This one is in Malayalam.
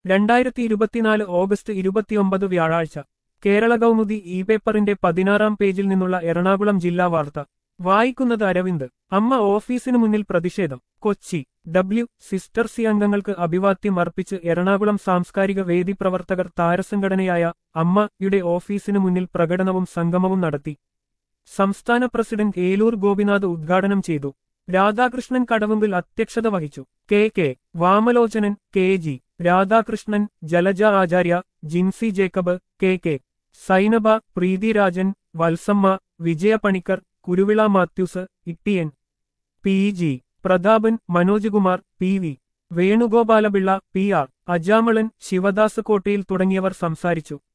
രണ്ടായിരത്തി ഇരുപത്തിനാല് ഓഗസ്റ്റ് ഇരുപത്തിയൊമ്പത് വ്യാഴാഴ്ച കേരള കൗമുദി ഇ പേപ്പറിന്റെ പതിനാറാം പേജിൽ നിന്നുള്ള എറണാകുളം ജില്ലാ വാർത്ത വായിക്കുന്നത് അരവിന്ദ് അമ്മ ഓഫീസിനു മുന്നിൽ പ്രതിഷേധം കൊച്ചി ഡബ്ല്യു സിസ്റ്റർ സി അംഗങ്ങൾക്ക് അഭിവാദ്യം അർപ്പിച്ച് എറണാകുളം സാംസ്കാരിക വേദി പ്രവർത്തകർ താരസംഘടനയായ അമ്മയുടെ ഓഫീസിനു മുന്നിൽ പ്രകടനവും സംഗമവും നടത്തി സംസ്ഥാന പ്രസിഡന്റ് ഏലൂർ ഗോപിനാഥ് ഉദ്ഘാടനം ചെയ്തു രാധാകൃഷ്ണൻ കടവുമ്പിൽ അധ്യക്ഷത വഹിച്ചു K K Vamalochanan K G Radhakrishnan Jalaja Acharya Jincy Jacob K K Sainaba Preethirajan Valsamma Vijaya Panicker Kuruvila Mathews Ittiyan P G Prathapan Manoj Kumar P V Venugopalapillai P R Ajamalan Sivadas Kottayil തുടങ്ങിയവർ സംസാരിച്ചു